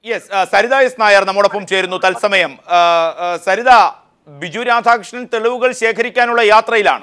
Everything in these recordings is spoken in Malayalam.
യെസ് സരിത എസ് നായർ നമ്മോടൊപ്പം ചേരുന്നു തത്സമയം ആ, ആ, സരിത ബിജു രാധാകൃഷ്ണൻ തെളിവുകൾ ശേഖരിക്കാനുള്ള യാത്രയിലാണ്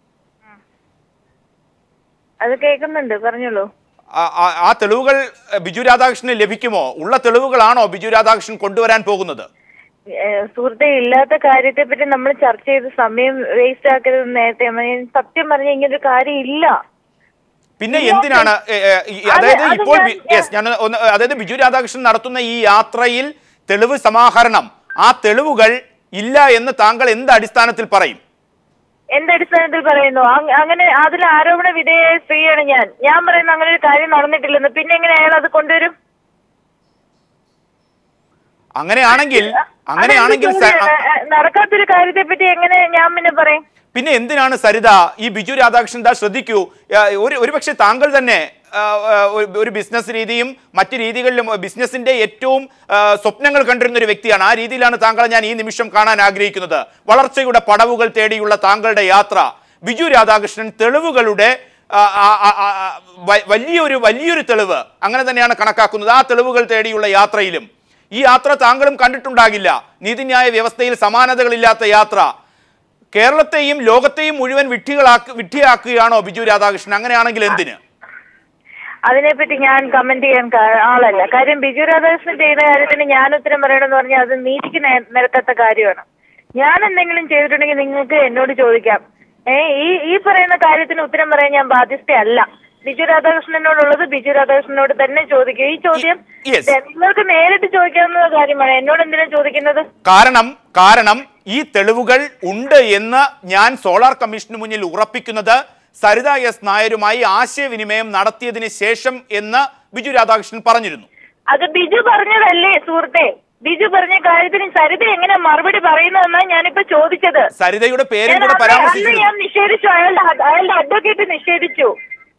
അത് കേൾക്കുന്നുണ്ട് പറഞ്ഞോളൂ ആ- ആ- ആ തെളിവുകൾ ബിജു രാധാകൃഷ്ണന് ലഭിക്കുമോ ഉള്ള തെളിവുകളാണോ ബിജു രാധാകൃഷ്ണൻ കൊണ്ടുവരാൻ പോകുന്നത് ഏഹ് സുഹൃത്തെ ഇല്ലാത്ത കാര്യത്തെ പറ്റി നമ്മൾ ചർച്ച ചെയ്ത് സമയം വേസ്റ്റ് ആക്കരുത് നേരത്തെ ഞാൻ സത്യം പറഞ്ഞ ഇങ്ങനൊരു കാര്യം ഇല്ല പിന്നെ എന്തിനാണ് ഏ, ഏ, ഈ- അതായത് അത് ഇപ്പോൾ ഞാൻ- യെസ് ഞാൻ ഒന്ന് അതായത് ബിജു രാധാകൃഷ്ണൻ നടത്തുന്ന ഈ യാത്രയിൽ തെളിവ് സമാഹരണം ആ തെളിവുകൾ ഇല്ല എന്ന് താങ്കൾ എന്ത് അടിസ്ഥാനത്തിൽ പറയും എന്തടിസ്ഥാനത്തിൽ പറയുന്നു അങ്- അങ്ങനെ അതിൽ ആരോപണ വിധേയ സ്ത്രീയാണ് ഞാൻ ഞാൻ പറയുന്ന അങ്ങനെ ഒരു കാര്യം നടന്നിട്ടില്ലെന്ന് പിന്നെ എങ്ങനെ അയാൾ അത് കൊണ്ടുവരും അങ്ങനെയാണെങ്കിൽ അങ്ങനെയാണെങ്കിൽ അതെന്ത് സ- ചോദ്യമാണ്? ഏഹ് നടക്കാത്തൊരു കാര്യത്തെ പറ്റി എങ്ങനെ ഞാൻ പിന്നെ പറയും പിന്നെ എന്തിനാണ് സരിത ഈ ബിജു രാധാകൃഷ്ണൻ ദാ ശ്രദ്ധിക്കൂ ആ, ഒരു ഒരുപക്ഷെ താങ്കൾ തന്നെ ആ, ആ, ഒരു- ഒരു ബിസിനസ് രീതിയും മറ്റ് രീതികളിലും ബിസിനസിന്റെ ഏറ്റവും ആ, സ്വപ്നങ്ങൾ കണ്ടിരുന്ന ഒരു വ്യക്തിയാണ് ആ രീതിയിലാണ് താങ്കളെ ഞാൻ ഈ നിമിഷം കാണാൻ ആഗ്രഹിക്കുന്നത് വളർച്ചയുടെ പടവുകൾ തേടിയുള്ള താങ്കളുടെ യാത്ര ബിജു രാധാകൃഷ്ണൻ തെളിവുകളുടെ ആ, ആ, ആ, ആ, വ- വലിയൊരു വലിയൊരു തെളിവ് അങ്ങനെ തന്നെയാണ് കണക്കാക്കുന്നത് ആ തെളിവുകൾ തേടിയുള്ള യാത്രയിലും ഈ യാത്ര താങ്കളും കണ്ടിട്ടുണ്ടാകില്ല നീതിന്യായ വ്യവസ്ഥയിൽ സമാനതകളില്ലാത്ത യാത്ര കേരളത്തെയും ലോകത്തെയും മുഴുവൻ വിഡ്ഢികളാക്കി വിഡ്ഢിയാക്കുകയാണോ ബിജു രാധാകൃഷ്ണൻ അങ്ങനെയാണെങ്കിൽ എന്തിന് അതിനെപ്പറ്റി ഞാൻ കമന്റ് ചെയ്യാൻ കാ- ആളല്ല കാര്യം ബിജു രാധാകൃഷ്ണൻ ചെയ്യുന്ന കാര്യത്തിന് ഞാൻ ഉത്തരം പറയണമെന്ന് പറഞ്ഞാൽ അത് നീതിക്ക് നേ- നിരക്കാത്ത കാര്യമാണ് ഞാൻ എന്തെങ്കിലും ചെയ്തിട്ടുണ്ടെങ്കിൽ നിങ്ങൾക്ക് എന്നോട് ചോദിക്കാം ഏ ഈ ഈ പറയുന്ന കാര്യത്തിന് ഉത്തരം പറയാൻ ഞാൻ ബാധ്യസ്ഥയല്ല ബിജു രാധാകൃഷ്ണനോടുള്ളത് ബിജു രാധാകൃഷ്ണനോട് തന്നെ ചോദിക്കും ഈ ചോദ്യം Yes. നിങ്ങൾക്ക് നേരിട്ട് ചോദിക്കാവുന്ന കാര്യമാണ് എന്നോട് എന്തിനാ ചോദിക്കുന്നത് കാരണം കാരണം ഈ തെളിവുകൾ ഉണ്ട് എന്ന് ഞാൻ സോളാർ കമ്മീഷന് മുന്നിൽ ഉറപ്പിക്കുന്നത് സരിത എസ് നായരുമായി ആശയവിനിമയം നടത്തിയതിന് ശേഷം എന്ന് ബിജു രാധാകൃഷ്ണൻ പറഞ്ഞിരുന്നു അത് ബിജു പറഞ്ഞതല്ലേ സുഹൃത്തെ ബിജു പറഞ്ഞ കാര്യത്തിന് സരിത എങ്ങനെ മറുപടി പറയുന്നതെന്നാ ഞാനിപ്പോ ചോദിച്ചത് സരിതയുടെ പേരും ഞാൻ കൂടെ അന്ന് അന്ന് പരാമർശിച്ചിരുന്നു ഞാൻ നിഷേധിച്ചു അയാളുടെ അ- അയാളുടെ അഡ്വക്കേറ്റ് നിഷേധിച്ചു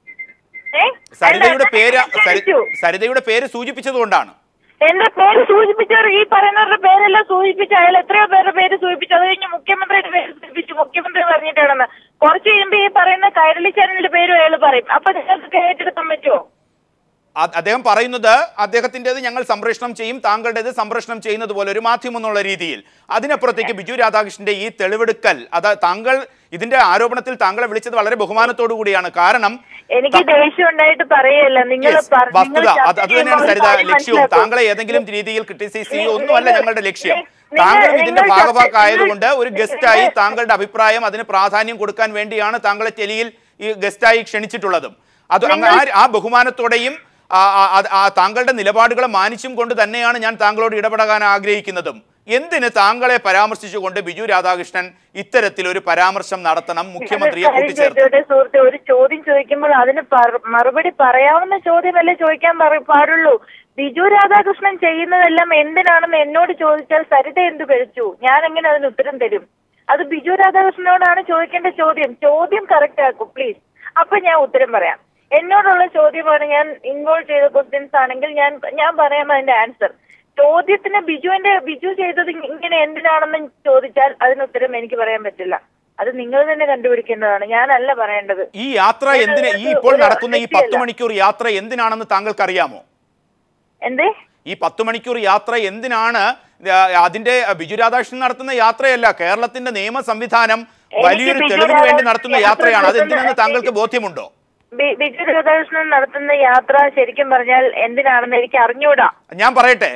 ഏ? സരിതയുടെ അയാളുടെ പേര് advocate സരി- നിഷേധിച്ചു. സരിതയുടെ പേര് സൂചിപ്പിച്ചതുകൊണ്ടാണ് എന്റെ പേര് സൂചിപ്പിച്ചവർ ഈ പറയുന്നവരുടെ പേരെല്ലാം സൂചിപ്പിച്ചു അയാൾ എത്രയോ പേരുടെ പേര് സൂചിപ്പിച്ചു അത് കഴിഞ്ഞ് മുഖ്യമന്ത്രിയുടെ പേര് സൂചിപ്പിച്ചു മുഖ്യമന്ത്രി പറഞ്ഞിട്ടാണെന്ന് കുറച്ച് കഴിയുമ്പോ ഈ പറയുന്ന കൈരളി ചാനലിന്റെ പേരും അയാൾ പറയും അപ്പൊ നിങ്ങൾക്ക് ഏറ്റെടുക്കാൻ പറ്റുമോ അ- അദ്ദേഹം പറയുന്നത് അദ്ദേഹത്തിൻ്റെത് ഞങ്ങൾ സംപ്രേഷണം ചെയ്യും താങ്കളുടേത് സംപ്രേഷണം ചെയ്യുന്നത് പോലെ ഒരു മാധ്യമം എന്നുള്ള രീതിയിൽ അതിനപ്പുറത്തേക്ക് ബിജു രാധാകൃഷ്ണന്റെ ഈ തെളിവെടുക്കൽ അത് താങ്കൾ ഇതിന്റെ ആരോപണത്തിൽ താങ്കളെ വിളിച്ചത് വളരെ ബഹുമാനത്തോടു കൂടിയാണ് കാരണം എനിക്ക് ദേഷ്യം ഉണ്ടായിട്ട് പറയല്ല നിങ്ങൾ Yes, വസ്തുത അത് അത് തന്നെയാണ് സരിത ലക്ഷ്യവും താങ്കളെ ഏതെങ്കിലും രീതിയിൽ ക്രിട്ടിസൈസ് ചെയ്യുക ഒന്നുമല്ല ഞങ്ങളുടെ ലക്ഷ്യം നിങ്ങൾ- താങ്കളും ഇതിന്റെ നിങ്ങൾ ഭാഗഭാക്കായതുകൊണ്ട് ഒരു നിങ്ങൾ- ഗസ്റ്റായി താങ്കളുടെ അഭിപ്രായം അതിന് പ്രാധാന്യം കൊടുക്കാൻ വേണ്ടിയാണ് താങ്കളെ ടെലിയിൽ ഈ ഗസ്റ്റായി ക്ഷണിച്ചിട്ടുള്ളതും അത് അങ്ങ് ആ- ആ ബഹുമാനത്തോടെയും ആ- ആ- ആ- ആ താങ്കളുടെ നിലപാടുകളെ മാനിച്ചും കൊണ്ട് തന്നെയാണ് ഞാൻ താങ്കളോട് ഇടപെടാൻ ആഗ്രഹിക്കുന്നതും എന്തിന് താങ്കളെ പരാമർശിച്ചുകൊണ്ട് ബിജു രാധാകൃഷ്ണൻ ഇത്തരത്തിൽ ഒരു പരാമർശം നടത്തണം മുഖ്യമന്ത്രിയെ കൂട്ടിച്ചേർത്ത് ചോദിച്ചോട്ടെ സുഹൃത്തെ ഒരു ചോദ്യം ചോദിക്കുമ്പോൾ അതിന് പറ- മറുപടി പറയാവുന്ന ചോദ്യമല്ലേ ചോദിക്കാൻ പറ- പാടുള്ളൂ ബിജു രാധാകൃഷ്ണൻ ചെയ്യുന്നതെല്ലാം എന്തിനാണെന്ന് എന്നോട് ചോദിച്ചാൽ സരിത എന്ത് കഴിച്ചു ഞാൻ എങ്ങനെ അതിന് ഉത്തരം തരും അത് ബിജു രാധാകൃഷ്ണനോടാണ് ചോദിക്കേണ്ട ചോദ്യം ചോദ്യം കറക്റ്റ് ആക്കും പ്ലീസ് അപ്പൊ ഞാൻ ഉത്തരം പറയാം എന്നോടുള്ള ചോദ്യമാണ് ഞാൻ ഇൻവോൾവ് ചെയ്ത ക്വസ്റ്റ്യൻസ് ആണെങ്കിൽ ഞാൻ ഞാൻ പറയാം അതിന്റെ ആൻസർ ചോദ്യത്തിന് ബിജുവിന്റെ ബിജു ചെയ്തത് ഇങ്ങനെ എന്തിനാണെന്ന് ചോദിച്ചാൽ അതിന് ഉത്തരം എനിക്ക് പറയാൻ പറ്റില്ല അത് നിങ്ങൾ തന്നെ കണ്ടുപിടിക്കേണ്ടതാണ് ഞാനല്ല പറയേണ്ടത് ഈ യാത്ര ഞാൻ എന്തിന് ഈ ഒരു- ഇപ്പോൾ ഒരു നടക്കുന്ന ഈ പത്ത് വ്യക്തിയല്ല. മണിക്കൂർ യാത്ര എന്തിനാണെന്ന് താങ്കൾക്ക് അറിയാമോ എന്തേ ഈ പത്ത് മണിക്കൂർ യാത്ര എന്തിനാണ് ആ, അതിന്റെ ബിജു രാധാകൃഷ്ണൻ നടത്തുന്ന യാത്രയല്ല കേരളത്തിന്റെ നിയമ സംവിധാനം വലിയൊരു ബിജു തെളിവിന് വേണ്ടി രാധാകൃഷ്ണൻ നടത്തുന്ന യാത്ര യാത്രയാണ് അത് എന്തിനാണെന്ന് നടത്തുന്ന- താങ്കൾക്ക് ബോധ്യമുണ്ടോ ബി- ബിജു രാധാകൃഷ്ണൻ നടത്തുന്ന യാത്ര ശരിക്കും പറഞ്ഞാൽ എന്തിനാണെന്ന് എനിക്ക് അറിഞ്ഞൂടാ ഞാൻ പറയട്ടെ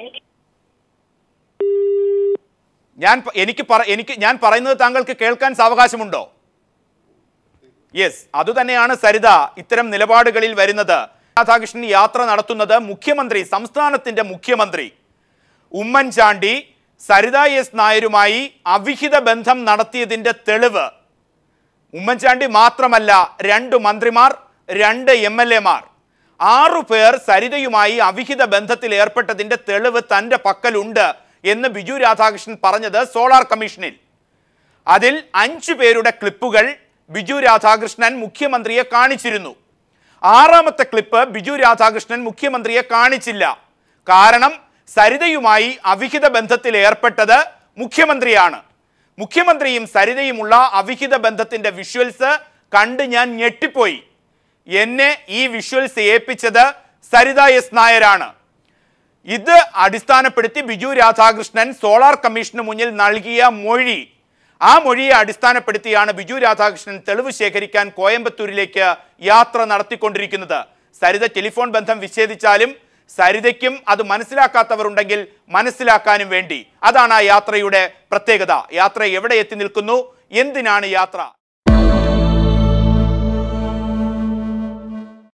ഞാൻ പ- എനിക്ക് പറ എനിക്ക് ഞാൻ പറയുന്നത് താങ്കൾക്ക് കേൾക്കാൻ സാവകാശമുണ്ടോ യെസ് അതുതന്നെയാണ് സരിത ഇത്തരം നിലപാടുകളിൽ വരുന്നത് രാധാകൃഷ്ണൻ യാത്ര നടത്തുന്നത് മുഖ്യമന്ത്രി സംസ്ഥാനത്തിന്റെ മുഖ്യമന്ത്രി ഉമ്മൻചാണ്ടി സരിത എസ് നായരുമായി അവിഹിത ബന്ധം നടത്തിയതിന്റെ തെളിവ് ഉമ്മൻചാണ്ടി മാത്രമല്ല രണ്ട് മന്ത്രിമാർ രണ്ട് എം എൽ എമാർ ആറു പേർ സരിതയുമായി അവിഹിത ബന്ധത്തിൽ ഏർപ്പെട്ടതിന്റെ തെളിവ് തന്റെ പക്കലുണ്ട് എന്ന് ബിജു രാധാകൃഷ്ണൻ പറഞ്ഞത് സോളാർ കമ്മീഷനിൽ അതിൽ അഞ്ചു പേരുടെ ക്ലിപ്പുകൾ ബിജു രാധാകൃഷ്ണൻ മുഖ്യമന്ത്രിയെ കാണിച്ചിരുന്നു ആറാമത്തെ ക്ലിപ്പ് ബിജു രാധാകൃഷ്ണൻ മുഖ്യമന്ത്രിയെ കാണിച്ചില്ല കാരണം സരിതയുമായി അവിഹിത ബന്ധത്തിൽ ഏർപ്പെട്ടത് മുഖ്യമന്ത്രിയാണ് മുഖ്യമന്ത്രിയും സരിതയുമുള്ള അവിഹിത ബന്ധത്തിന്റെ വിഷ്വൽസ് കണ്ട് ഞാൻ ഞെട്ടിപ്പോയി എന്നെ ഈ വിഷ്വൽസ് ഏൽപ്പിച്ചത് സരിത എസ് നായരാണ് ഇത് അടിസ്ഥാനപ്പെടുത്തി ബിജു രാധാകൃഷ്ണൻ സോളാർ കമ്മീഷന് മുന്നിൽ നൽകിയ മൊഴി ആ മൊഴിയെ അടിസ്ഥാനപ്പെടുത്തിയാണ് ബിജു രാധാകൃഷ്ണൻ തെളിവ് ശേഖരിക്കാൻ കോയമ്പത്തൂരിലേക്ക് യാത്ര നടത്തിക്കൊണ്ടിരിക്കുന്നത് സരിത ടെലിഫോൺ ബന്ധം വിച്ഛേദിച്ചാലും സരിതയ്ക്കും അത് മനസ്സിലാക്കാത്തവരുണ്ടെങ്കിൽ മനസ്സിലാക്കാനും വേണ്ടി അതാണ് ആ യാത്രയുടെ പ്രത്യേകത യാത്ര എവിടെ എത്തി നിൽക്കുന്നു എന്തിനാണ് യാത്ര